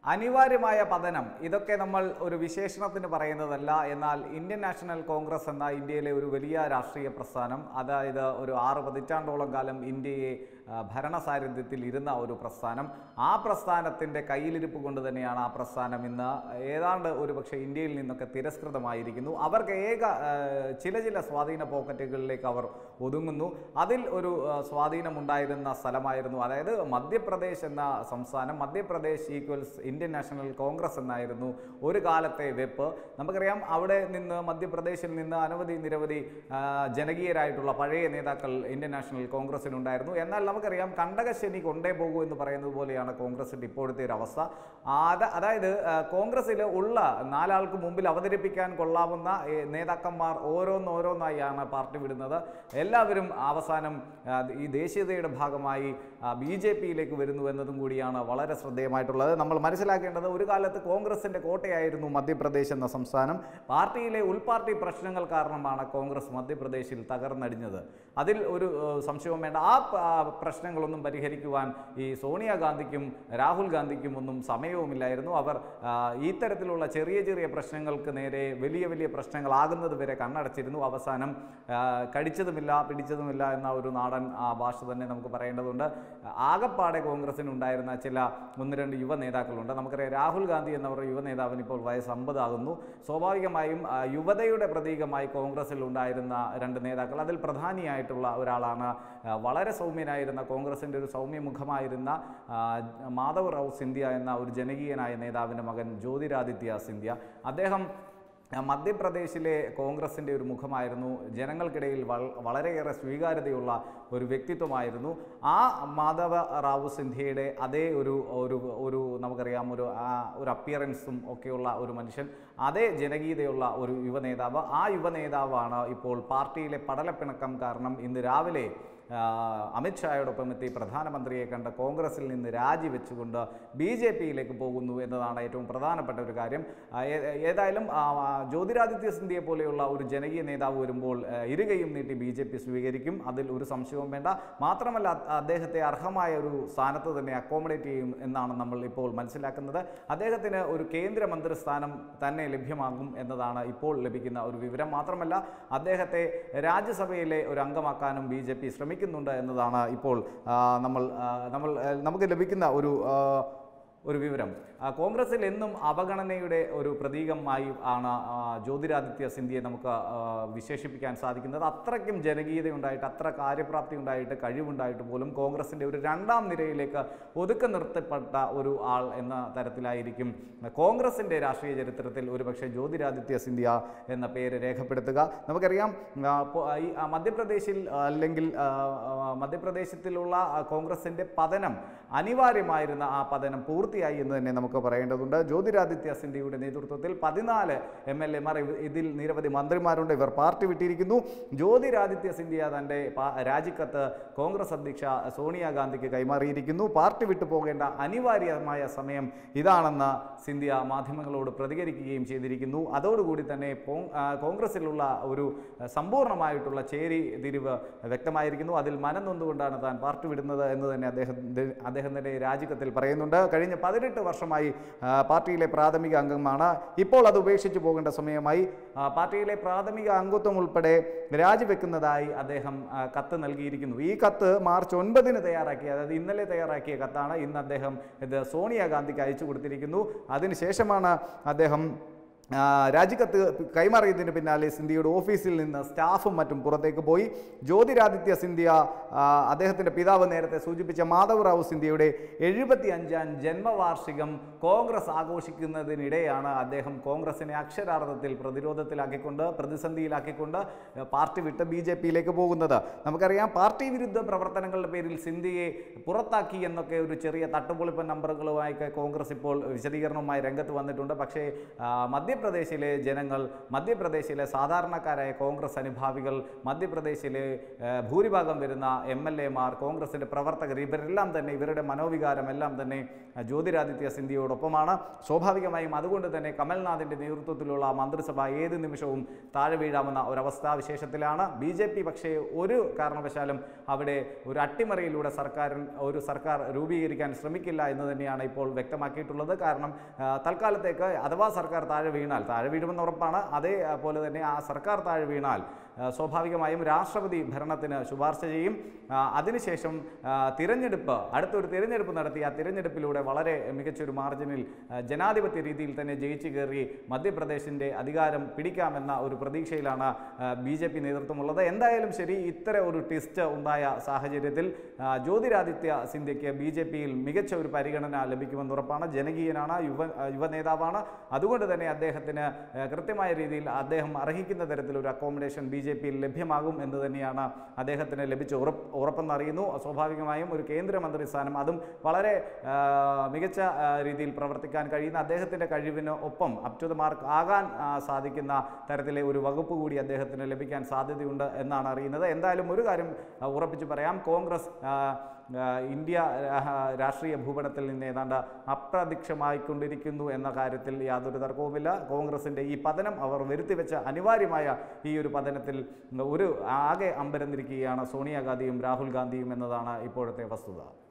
അനിവാര്യമായ പതനം ഇതൊക്കെ നമ്മൾ ഒരു വിശേഷണത്തിന് പറയുന്നതല്ല എന്നാൽ ഇന്ത്യൻ നാഷണൽ കോൺഗ്രസ് എന്ന ഇന്ത്യയിലെ ഒരു വലിയ രാഷ്ട്രീയ പ്രസ്ഥാനം അതായത് ഒരു ആറ് പതിറ്റാണ്ടോളം കാലം ഇന്ത്യയെ ആ, ഭരണസാരഥ്യത്തിൽ ഇരുന്ന ഒരു പ്രസ്ഥാനം ആ പ്രസ്ഥാനത്തിൻ്റെ കയ്യിലിരിപ്പ് കൊണ്ട് തന്നെയാണ് ആ പ്രസ്ഥാനം ഇന്ന് ഏതാണ്ട് ഒരു പക്ഷേ ഇന്ത്യയിൽ നിന്നൊക്കെ തിരസ്കൃതമായിരിക്കുന്നു അവർക്ക് ഏക ആ, ചില ചില സ്വാധീന പോക്കറ്റുകളിലേക്ക് അവർ ഒതുങ്ങുന്നു അതിൽ ഒരു ആ, സ്വാധീനമുണ്ടായിരുന്ന സ്ഥലമായിരുന്നു അതായത് മധ്യപ്രദേശ് എന്ന സംസ്ഥാനം Madhya Pradesh equals Indian National Congress എന്നായിരുന്നു ഒരു കാലത്തെ വെപ്പ് നമുക്കറിയാം അവിടെ നിന്ന് മധ്യപ്രദേശിൽ നിന്ന് അനവധി നിരവധി ആ, ജനകീയരായിട്ടുള്ള പഴയ നേതാക്കൾ ഇന്ത്യൻ നാഷണൽ കോൺഗ്രസിനുണ്ടായിരുന്നു എന്നാൽ നമുക്കറിയാം കണ്ടകശനി കൊണ്ടേ പോകൂ എന്ന് പറയുന്നത് പോലെയാണ് കോൺഗ്രസിൻ്റെ ഇപ്പോഴത്തെ ഒരു അവസ്ഥ അത് അതായത് ആ, കോൺഗ്രസ്സിൽ ഉള്ള നാലാൾക്ക് മുമ്പിൽ അവതരിപ്പിക്കാൻ കൊള്ളാവുന്ന ഏ, നേതാക്കന്മാർ ഓരോന്നോരോന്നായാണ് പാർട്ടി വിടുന്നത് എല്ലാവരും അവസാനം ആ, ഈ ദേശീയതയുടെ ഭാഗമായി ബി ജെ പിയിലേക്ക് വരുന്നു എന്നതും കൂടിയാണ് വളരെ ശ്രദ്ധേയമായിട്ടുള്ളത് നമ്മൾ മനസ്സിലാക്കേണ്ടത് ഒരു കാലത്ത് കോൺഗ്രസിൻ്റെ കോട്ടയായിരുന്നു മധ്യപ്രദേശ് എന്ന സംസ്ഥാനം പാർട്ടിയിലെ ഉൾപാർട്ടി പ്രശ്നങ്ങൾ കാരണമാണ് കോൺഗ്രസ് മധ്യപ്രദേശിൽ തകർന്നടിഞ്ഞത് അതിൽ ഒരു ഏഹ്, സംശയവും വേണ്ട ആ പ- ആ പ്രശ്നങ്ങളൊന്നും പരിഹരിക്കുവാൻ ഈ സോണിയാഗാന്ധിക്കും രാഹുൽ ഗാന്ധിക്കും ഒന്നും സമയവുമില്ലായിരുന്നു അവർ ആ, ഈ തരത്തിലുള്ള ചെറിയ ചെറിയ പ്രശ്നങ്ങൾക്ക് നേരെ വലിയ വലിയ പ്രശ്നങ്ങളാകുന്നത് വരെ കണ്ണടച്ചിരുന്നു അവസാനം ആ, കടിച്ചതുമില്ല പിടിച്ചതുമില്ല എന്ന ഒരു നാടൻ ആ, ഭാഷ തന്നെ നമുക്ക് പറയേണ്ടതുണ്ട് ആകപ്പാടെ കോൺഗ്രസിനുണ്ടായിരുന്ന ചില ഒന്ന് രണ്ട് യുവ നേതാക്കളുണ്ട് നമുക്കറിയാം രാഹുൽ ഗാന്ധി എന്നവരുടെ യുവ നേതാവിന് ഇപ്പോൾ വയസ്സ് അമ്പതാകുന്നു സ്വാഭാവികമായും ആ, യുവതയുടെ പ്രതീകമായി കോൺഗ്രസിൽ ഉണ്ടായിരുന്ന രണ്ട് നേതാക്കൾ അതിൽ പ്രധാനിയായിട്ടുള്ള ഒരാളാണ് ആ, വളരെ സൗമ്യനായിരുന്ന കോൺഗ്രസിൻ്റെ ഒരു സൗമ്യമുഖമായിരുന്ന ആ, മാധവ് റാവു സിന്ധ്യ എന്ന ഒരു ജനകീയനായ നേതാവിൻ്റെ മകൻ ജ്യോതിരാദിത്യ സിന്ധ്യ അദ്ദേഹം ആ, മധ്യപ്രദേശിലെ കോൺഗ്രസിൻ്റെ ഒരു മുഖമായിരുന്നു ജനങ്ങൾക്കിടയിൽ വള- വളരെയേറെ സ്വീകാര്യതയുള്ള ഒരു വ്യക്തിത്വമായിരുന്നു ആ മാധവ റാവു സിന്ധ്യയുടെ അതേ ഒരു ഒരു ഒരു നമുക്കറിയാം ഒരു ആ, ഒരു അപ്പിയറൻസും ഒക്കെയുള്ള ഒരു മനുഷ്യൻ അതേ ജനകീയതയുള്ള ഒരു യുവ നേതാവ് ആ യുവ നേതാവാണ് ഇപ്പോൾ പാർട്ടിയിലെ പടലപ്പിണക്കം കാരണം ഇന്ന് രാവിലെ ആ, അമിത്ഷായോടൊപ്പം എത്തി പ്രധാനമന്ത്രിയെ കണ്ട് കോൺഗ്രസിൽ നിന്ന് രാജിവെച്ചുകൊണ്ട് ബി ജെ പിയിലേക്ക് പോകുന്നു എന്നതാണ് ഏറ്റവും പ്രധാനപ്പെട്ട ഒരു കാര്യം ആ, ഏ- ഏതായാലും ആ, ആ, ജ്യോതിരാദിത്യ സിന്ധ്യയെ പോലെയുള്ള ഒരു ജനകീയ നേതാവ് വരുമ്പോൾ ആ, ഇരുകയും നീട്ടി ബി ജെ പി സ്വീകരിക്കും അതിൽ ഒരു സംശയവും വേണ്ട മാത്രമല്ല അ- അദ്ദേഹത്തെ അർഹമായ ഒരു സ്ഥാനത്ത് തന്നെ അക്കോമഡേറ്റ് ചെയ്യും എന്നാണ് നമ്മൾ ഇപ്പോൾ മനസ്സിലാക്കുന്നത് അദ്ദേഹത്തിന് ഒരു കേന്ദ്ര മന്ത്രിസ്ഥാനം തന്നെ ലഭ്യമാകും എന്നതാണ് ഇപ്പോൾ ലഭിക്കുന്ന ഒരു വിവരം മാത്രമല്ല അദ്ദേഹത്തെ രാജ്യസഭയിലെ ഒരു അംഗമാക്കാനും ബി ജെ പി ശ്രമിക്കുന്നുണ്ട് എന്നതാണ് ഇപ്പോൾ ആ, നമ്മൾ ആ, നമ്മൾ ആ, നമുക്ക് ലഭിക്കുന്ന ഒരു ആ, ഒരു വിവരം ആ, കോൺഗ്രസിൽ എന്നും അവഗണനയുടെ ഒരു പ്രതീകമായി ആണ് ആ, ജ്യോതിരാദിത്യ സിന്ധ്യയെ നമുക്ക് ആ, വിശേഷിപ്പിക്കാൻ സാധിക്കുന്നത് അത്രയ്ക്കും ജനകീയതയുണ്ടായിട്ട് അത്ര കാര്യപ്രാപ്തി ഉണ്ടായിട്ട് കഴിവുണ്ടായിട്ട് പോലും കോൺഗ്രസിൻ്റെ ഒരു രണ്ടാം നിരയിലേക്ക് ഒതുക്കി നിർത്തപ്പെട്ട ഒരു ആൾ എന്ന തരത്തിലായിരിക്കും കോൺഗ്രസിൻ്റെ രാഷ്ട്രീയ ചരിത്രത്തിൽ ഒരുപക്ഷെ ജ്യോതിരാദിത്യ സിന്ധ്യ എന്ന പേര് രേഖപ്പെടുത്തുക നമുക്കറിയാം ആ, പൊ- ഈ ആ, മധ്യപ്രദേശിൽ ആ, അല്ലെങ്കിൽ ആ, ആ, മധ്യപ്രദേശത്തിലുള്ള ആ, കോൺഗ്രസിൻ്റെ പതനം അനിവാര്യമായിരുന്ന ആ പതനം പൂർത്തിയായി എന്ന് തന്നെ നമുക്ക് പറയേണ്ടതുണ്ട് ജ്യോതിരാദിത്യ സിന്ധ്യയുടെ നേതൃത്വത്തിൽ പതിനാല് എം എൽ എമാർ ഇതിൽ നിരവധി മന്ത്രിമാരുണ്ട് ഇവർ പാർട്ടി വിട്ടിരിക്കുന്നു ജ്യോതിരാദിത്യ സിന്ധ്യ തൻ്റെ പാ- രാജിക്കത്ത് കോൺഗ്രസ് അധ്യക്ഷ സോണിയാഗാന്ധിക്ക് കൈമാറിയിരിക്കുന്നു പാർട്ടി വിട്ടു പോകേണ്ട അനിവാര്യമായ സമയം ഇതാണെന്ന് സിന്ധ്യ മാധ്യമങ്ങളോട് പ്രതികരിക്കുകയും ചെയ്തിരിക്കുന്നു അതോടുകൂടി തന്നെ പോ- ആ, കോൺഗ്രസിലുള്ള ഒരു സമ്പൂർണ്ണമായിട്ടുള്ള ചേരി തിരിവ് വ്യക്തമായിരിക്കുന്നു അതിൽ മനം നൊന്നുകൊണ്ടാണ് താൻ പാർട്ടി വിടുന്നത് എന്ന് തന്നെ അദ്ദേഹം അദ്ദേഹം തന്നെ രാജിക്കത്തിൽ പറയുന്നുണ്ട് കഴിഞ്ഞ പതിനെട്ട് വർഷമായി ആ, പാർട്ടിയിലെ പ്രാഥമിക അംഗമാണ് ഇപ്പോൾ അത് ഉപേക്ഷിച്ചു പോകേണ്ട സമയമായി ആ, പാർട്ടിയിലെ പ്രാഥമിക അംഗത്വം ഉൾപ്പെടെ രാജിവെക്കുന്നതായി അദ്ദേഹം ആ, കത്ത് നൽകിയിരിക്കുന്നു ഈ കത്ത് മാർച്ച് ഒൻപതിന് തയ്യാറാക്കിയ അതായത് ഇന്നലെ തയ്യാറാക്കിയ കത്താണ് ഇന്ന് അദ്ദേഹം ഇത് സോണിയാഗാന്ധിക്ക് അയച്ചു കൊടുത്തിരിക്കുന്നു അതിനുശേഷമാണ് അദ്ദേഹം ആ, രാജിക്കത്ത് കൈമാറിയതിന് പിന്നാലെ സിന്ധ്യയുടെ ഓഫീസിൽ നിന്ന് സ്റ്റാഫും മറ്റും പുറത്തേക്ക് പോയി ജ്യോതിരാദിത്യ സിന്ധ്യ ആ, അദ്ദേഹത്തിൻ്റെ പിതാവ് നേരത്തെ സൂചിപ്പിച്ച മാധവ് റാവു സിന്ധ്യയുടെ എഴുപത്തി അഞ്ചാം ജന്മവാർഷികം കോൺഗ്രസ് ആഘോഷിക്കുന്നതിനിടെയാണ് അദ്ദേഹം കോൺഗ്രസിനെ അക്ഷരാർത്ഥത്തിൽ പ്രതിരോധത്തിലാക്കിക്കൊണ്ട് പ്രതിസന്ധിയിലാക്കിക്കൊണ്ട് പാർട്ടി വിട്ട് ബി ജെ പിയിലേക്ക് പോകുന്നത് നമുക്കറിയാം പാർട്ടി വിരുദ്ധ പ്രവർത്തനങ്ങളുടെ പേരിൽ സിന്ധ്യയെ പുറത്താക്കി എന്നൊക്കെ ഒരു ചെറിയ തട്ടുപൊളിപ്പൻ നമ്പറുകളുമായി കോൺഗ്രസ് ഇപ്പോൾ വിശദീകരണവുമായി രംഗത്ത് വന്നിട്ടുണ്ട് പക്ഷേ ആ, മധ്യ മധ്യപ്രദേശിലെ ജനങ്ങൾ മധ്യപ്രദേശിലെ സാധാരണക്കാരായ കോൺഗ്രസ് അനുഭാവികൾ മധ്യപ്രദേശിലെ ഏഹ്, ഭൂരിഭാഗം വരുന്ന എം എൽ എമാർ കോൺഗ്രസിൻ്റെ പ്രവർത്തകർ ഇവരെല്ലാം തന്നെ ഇവരുടെ മനോവികാരം എല്ലാം തന്നെ അഹ്, ജ്യോതിരാദിത്യ സിന്ധ്യയോടൊപ്പമാണ് സ്വാഭാവികമായും അതുകൊണ്ട് തന്നെ കമൽനാഥിൻ്റെ നേതൃത്വത്തിലുള്ള മന്ത്രിസഭ ഏത് നിമിഷവും താഴെ വീഴാമെന്ന ഒരവസ്ഥാവിശേഷത്തിലാണ് ബി ജെ പി പക്ഷേ ഒരു കാരണവശാലും അവിടെ ഒരു അട്ടിമറിയിലൂടെ സർക്കാർ ഒരു സർക്കാർ രൂപീകരിക്കാൻ ശ്രമിക്കില്ല എന്ന് തന്നെയാണ് ഇപ്പോൾ വ്യക്തമാക്കിയിട്ടുള്ളത് കാരണം ആ, തൽക്കാലത്തേക്ക് അഥവാ സർക്കാർ താഴെ വീണാൽ താഴെ വീഴുമെന്ന് ഉറപ്പാണ് അതേപോലെ തന്നെ ആ സർക്കാർ താഴെ വീണാൽ ആ, സ്വാഭാവികമായും രാഷ്ട്രപതി ഭരണത്തിന് ശുപാർശ ചെയ്യും ആ, അതിനുശേഷം ആ, തിരഞ്ഞെടുപ്പ് അടുത്തൊരു തിരഞ്ഞെടുപ്പ് നടത്തി ആ തിരഞ്ഞെടുപ്പിലൂടെ വളരെ മികച്ചൊരു മാർജിനിൽ ആ, ജനാധിപത്യ രീതിയിൽ തന്നെ ജയിച്ചു കയറി മധ്യപ്രദേശിൻ്റെ അധികാരം പിടിക്കാമെന്ന ഒരു പ്രതീക്ഷയിലാണ് ബി ജെ പി നേതൃത്വമുള്ളത് എന്തായാലും ശരി ഇത്തരം ഒരു ട്വിസ്റ്റ് ഉണ്ടായ സാഹചര്യത്തിൽ ആ, ജ്യോതിരാദിത്യ സിന്ധ്യയ്ക്ക് ബി ജെ പിയിൽ മികച്ച ഒരു പരിഗണന ലഭിക്കുമെന്ന് ഉറപ്പാണ് ജനകീയനാണ് യുവ ആ, യുവ നേതാവാണ് അതുകൊണ്ട് തന്നെ അദ്ദേഹത്തിന് ആ, കൃത്യമായ രീതിയിൽ അദ്ദേഹം അർഹിക്കുന്ന തരത്തിലൊരു അക്കോമഡേഷൻ ബി ജെ പിയിൽ ലഭ്യമാകും എന്ന് തന്നെയാണ് അദ്ദേഹത്തിന് ലഭിച്ച ഉറപ്പ് ഉറപ്പെന്നറിയുന്നു സ്വാഭാവികമായും ഒരു കേന്ദ്രമന്ത്രി സ്ഥാനം അതും വളരെ ആ, മികച്ച ആ, രീതിയിൽ പ്രവർത്തിക്കാൻ കഴിയുന്ന അദ്ദേഹത്തിൻ്റെ കഴിവിന് ഒപ്പം അപ് ടു ദ മാർക്ക് ആകാൻ ആ, സാധിക്കുന്ന തരത്തിലെ ഒരു വകുപ്പ് കൂടി അദ്ദേഹത്തിന് ലഭിക്കാൻ സാധ്യതയുണ്ട് എന്നാണ് അറിയുന്നത് എന്തായാലും ഒരു കാര്യം ആ, ഉറപ്പിച്ചു പറയാം കോൺഗ്രസ് ആ, ആ, ഇന്ത്യ ആ, രാഷ്ട്രീയ ഭൂപടത്തിൽ നിന്ന് ഏതാണ്ട് അപ്രത്യക്ഷമായിക്കൊണ്ടിരിക്കുന്നു എന്ന കാര്യത്തിൽ യാതൊരു തർക്കവുമില്ല കോൺഗ്രസിൻ്റെ ഈ പതനം അവർ വരുത്തിവെച്ച അനിവാര്യമായ ഈ ഒരു പതനത്തിൽ ഒരു ആകെ അമ്പരന്നിരിക്കുകയാണ് സോണിയാഗാന്ധിയും രാഹുൽ ഗാന്ധിയും എന്നതാണ് ഇപ്പോഴത്തെ വസ്തുത